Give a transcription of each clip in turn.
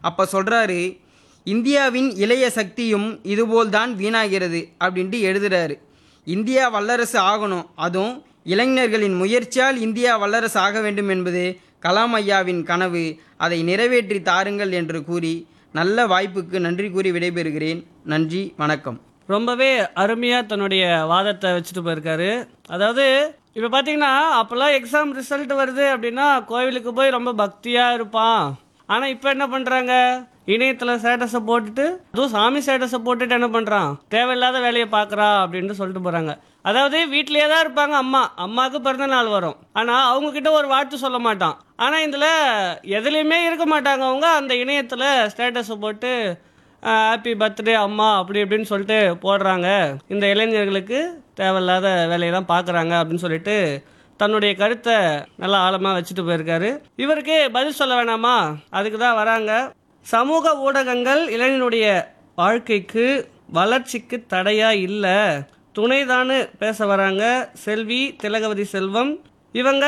அப்போ சொல்கிறாரு இந்தியாவின் இளைய சக்தியும் இதுபோல்தான் வீணாகிறது அப்படின்ட்டு எழுதுறாரு இந்தியா வல்லரசு ஆகணும் அதுவும் இளைஞர்களின் முயற்சியால் இந்தியா வல்லரசு ஆக வேண்டும் என்பது கலாம் ஐயாவின் கனவு அதை நிறைவேற்றி தாருங்கள் என்று கூறி நல்ல வாய்ப்புக்கு நன்றி கூறி விடைபெறுகிறேன் நன்றி வணக்கம் ரொம்பவே அருமையாக தன்னுடைய வாதத்தை வச்சுட்டு போயிருக்காரு அதாவது இப்போ பார்த்தீங்கன்னா அப்போல்லாம் எக்ஸாம் ரிசல்ட் வருது அப்படின்னா கோவிலுக்கு போய் ரொம்ப பக்தியாக இருப்பான் ஆனால் இப்போ என்ன பண்ணுறாங்க இணையத்தில் ஸ்டேட்டஸை போட்டுட்டு அதுவும் சாமி ஸ்டேட்டஸை போட்டுட்டு என்ன பண்ணுறான் தேவையில்லாத வேலையை பார்க்குறா அப்படின்ட்டு சொல்லிட்டு போகிறாங்க அதாவது வீட்லேயே தான் இருப்பாங்க அம்மா அம்மாவுக்கு பிறந்த நாள் வரும் ஆனால் அவங்கக்கிட்ட ஒரு வாழ்த்து சொல்ல மாட்டான் ஆனால் இதில் எதுலேயுமே இருக்க மாட்டாங்க அவங்க அந்த இணையத்தில் ஸ்டேட்டஸை போட்டு ஹாப்பி பர்த்டே அம்மா அப்படி இப்படின்னு சொல்லிட்டு போடுறாங்க இந்த இளைஞர்களுக்கு தேவையில்லாத வேலையெல்லாம் பார்க்குறாங்க அப்படின்னு சொல்லிட்டு தன்னுடைய கருத்தை நல்லா ஆழமாக வச்சுட்டு போயிருக்காரு இவருக்கு பதில் சொல்ல வேணாமா அதுக்கு தான் வராங்க சமூக ஊடகங்கள் இளைஞனுடைய வாழ்க்கைக்கு வளர்ச்சிக்கு தடையா இல்லை துணைதான்னு பேச வராங்க செல்வி திலகவதி செல்வம் இவங்க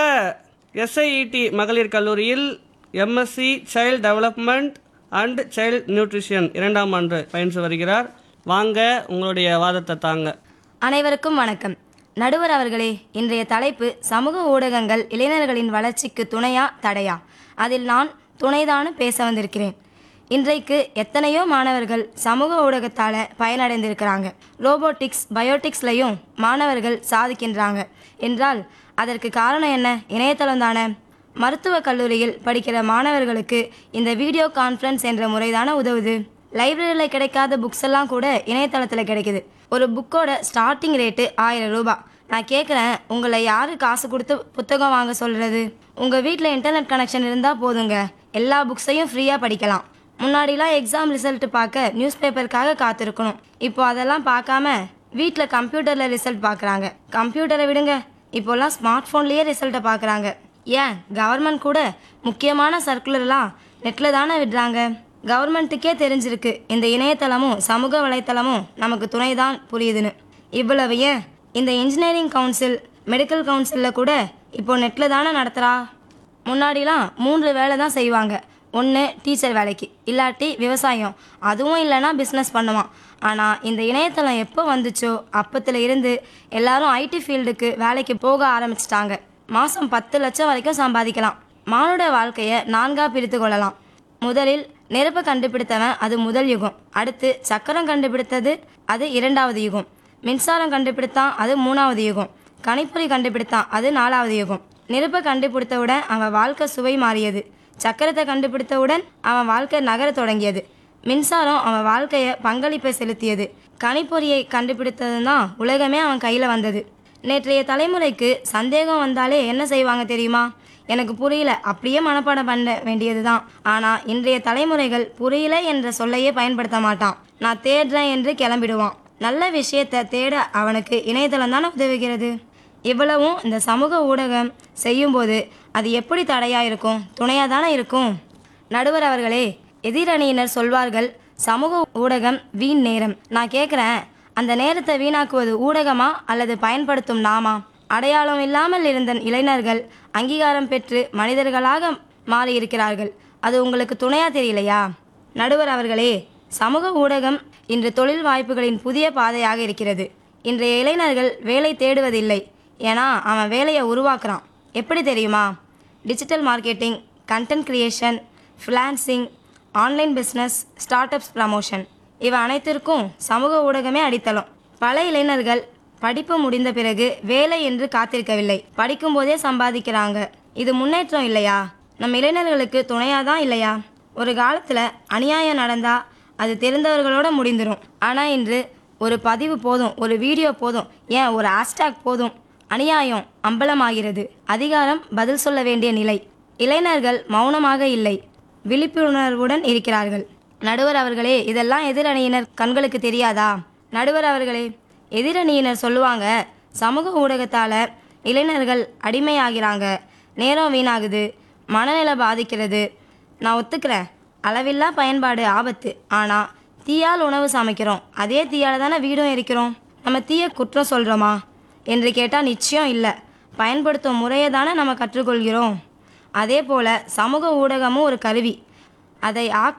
எஸ்ஐஇடி மகளிர் கல்லூரியில் MSc child development and child nutrition இரண்டாம் ஆண்டு பயின்று வருகிறார் வாங்க உங்களுடைய வாதத்தை தாங்க அனைவருக்கும் வணக்கம் நடுவர் அவர்களே இன்றைய தலைப்பு சமூக ஊடகங்கள் இளைஞர்களின் வளர்ச்சிக்கு துணையா தடையா அதில் நான் துணைதானு பேச வந்திருக்கிறேன் இன்றைக்கு எத்தனையோ மாணவர்கள் சமூக ஊடகத்தால் பயனடைந்திருக்கிறாங்க ரோபோட்டிக்ஸ் பயோட்டிக்ஸ்லையும் மாணவர்கள் சாதிக்கின்றாங்க என்றால் அதற்கு காரணம் என்ன இணையதளம் தானே மருத்துவக் கல்லூரியில் படிக்கிற மாணவர்களுக்கு இந்த வீடியோ கான்ஃபரன்ஸ் என்ற முறைதானே உதவுது லைப்ரரியில் கிடைக்காத புக்ஸ் எல்லாம் கூட இணையதளத்தில் கிடைக்குது ஒரு புக்கோட ஸ்டார்டிங் ரேட்டு ஆயிரம் ரூபாய் நான் கேட்குறேன் உங்களை யார் காசு கொடுத்து புத்தகம் வாங்க சொல்கிறது உங்கள் வீட்டில் இன்டர்நெட் கனெக்ஷன் இருந்தால் போதுங்க எல்லா புக்ஸையும் ஃப்ரீயாக படிக்கலாம் முன்னாடிலாம் எக்ஸாம் ரிசல்ட் பார்க்க நியூஸ் பேப்பருக்காக காத்திருக்கணும் இப்போ அதெல்லாம் பார்க்காம வீட்டில் கம்ப்யூட்டரில் ரிசல்ட் பார்க்குறாங்க கம்ப்யூட்டரை விடுங்க இப்போல்லாம் ஸ்மார்ட் ஃபோன்லேயே ரிசல்ட்டை பார்க்குறாங்க ஏன் கவர்மெண்ட் கூட முக்கியமான சர்க்குலர்லாம் நெட்டில் தானே விடுறாங்க கவர்மெண்ட்டுக்கே தெரிஞ்சிருக்கு இந்த இணையதளமும் சமூக வலைத்தளமும் நமக்கு துணை தான் புரியுதுன்னு இவ்வளவு ஏன் இந்த இன்ஜினியரிங் கவுன்சில் மெடிக்கல் கவுன்சிலில் கூட இப்போ நெட்டில் தானே நடத்துகிறா முன்னாடிலாம் மூன்று வேலை தான் செய்வாங்க ஒன்று டீச்சர் வேலைக்கு இல்லாட்டி விவசாயம் அதுவும் இல்லைன்னா பிஸ்னஸ் பண்ணுவான் ஆனால் இந்த இணையதளம் எப்போ வந்துச்சோ அப்பத்துல இருந்து எல்லாரும் ஐடி ஃபீல்டுக்கு வேலைக்கு போக ஆரம்பிச்சிட்டாங்க மாதம் பத்து லட்சம் வரைக்கும் சம்பாதிக்கலாம் மானுட வாழ்க்கையை நான்காக பிரித்து கொள்ளலாம் முதலில் நெருப்பை கண்டுபிடித்தவன் அது முதல் யுகம் அடுத்து சக்கரம் கண்டுபிடித்தது அது இரண்டாவது யுகம் மின்சாரம் கண்டுபிடித்தான் அது மூணாவது யுகம் கணிப்பொறி கண்டுபிடித்தான் அது நாலாவது யுகம் நெருப்பை கண்டுபிடித்தவுடன் அவன் வாழ்க்கை சுவை மாறியது சக்கரத்தை கண்டுபிடித்தவுடன் அவன் வாழ்க்கை நகரத் தொடங்கியது மின்சாரம் அவன் வாழ்க்கையை பங்களிப்பை செலுத்தியது கணிப்பொறியை கண்டுபிடித்தது தான் உலகமே அவன் கையில் வந்தது நேற்றைய தலைமுறைக்கு சந்தேகம் வந்தாலே என்ன செய்வாங்க தெரியுமா எனக்கு புரியல அப்படியே மனப்பாடம் பண்ண வேண்டியது தான் ஆனால் இன்றைய தலைமுறைகள் புரியல என்ற சொல்லையே பயன்படுத்த மாட்டான் நான் தேடுறேன் என்று கிளம்பிடுவான் நல்ல விஷயத்தை தேட அவனுக்கு இணையதளம் தானே உதவுகிறது இவ்வளவும் இந்த சமூக ஊடகம் செய்யும்போது அது எப்படி தடையா இருக்கும் துணையா தானே இருக்கும் நடுவர் அவர்களே எதிரணியினர் சொல்வார்கள் சமூக ஊடகம் வீண் நேரம் நான் கேட்குறேன் அந்த நேரத்தை வீணாக்குவது ஊடகமா அல்லது பயன்படுத்தும் நாமா அடையாளம் இல்லாமல் இருந்த இளைஞர்கள் அங்கீகாரம் பெற்று மனிதர்களாக மாறியிருக்கிறார்கள் அது உங்களுக்கு துணையா தெரியலையா நடுவர் அவர்களே சமூக ஊடகம் இன்று தொழில் வாய்ப்புகளின் புதிய பாதையாக இருக்கிறது இன்றைய இளைஞர்கள் வேலை தேடுவதில்லை ஏன்னா அவன் வேலையை உருவாக்குறான் எப்படி தெரியுமா digital marketing content creation freelancing online business start ups promotion இவை அனைத்திற்கும் சமூக ஊடகமே அடித்தளம் பல இளைஞர்கள் படிப்பு முடிந்த பிறகு வேலை என்று காத்திருக்கவில்லை படிக்கும்போதே சம்பாதிக்கிறாங்க இது முன்னேற்றம் இல்லையா நம் இளைஞர்களுக்கு துணையாக தான் இல்லையா ஒரு காலத்தில் அநியாயம் நடந்தா அது தெரிந்தவர்களோட முடிந்துடும் ஆனால் இன்று ஒரு பதிவு போதும் ஒரு வீடியோ போதும் ஏன் ஒரு ஹேஷ்டேக் போதும் அநியாயம் அம்பலமாகிறது அதிகாரம் பதில் சொல்ல வேண்டிய நிலை இளைஞர்கள் மௌனமாக இல்லை விழிப்புணர்வுடன் இருக்கிறார்கள் நடுவர் அவர்களே இதெல்லாம் எதிரணியினர் கண்களுக்கு தெரியாதா நடுவர் அவர்களே எதிரணியினர் சொல்லுவாங்க சமூக ஊடகத்தால் இளைஞர்கள் அடிமையாகிறாங்க நேரம் வீணாகுது மனநிலை பாதிக்கிறது நான் ஒத்துக்கிறேன் அளவில்லா பயன்பாடு ஆபத்து ஆனால் தீயால் உணவு சமைக்கிறோம் அதே தீயால் தானே வீடும் எரிக்கிறோம் நம்ம தீய குற்றம் சொல்கிறோமா என்று கேட்டால் நிச்சயம் இல்லை பயன்படுத்தும் முறையை தானே நம்ம கற்றுக்கொள்கிறோம் அதே போல் சமூக ஊடகமும் ஒரு கருவி அதை ஆக்க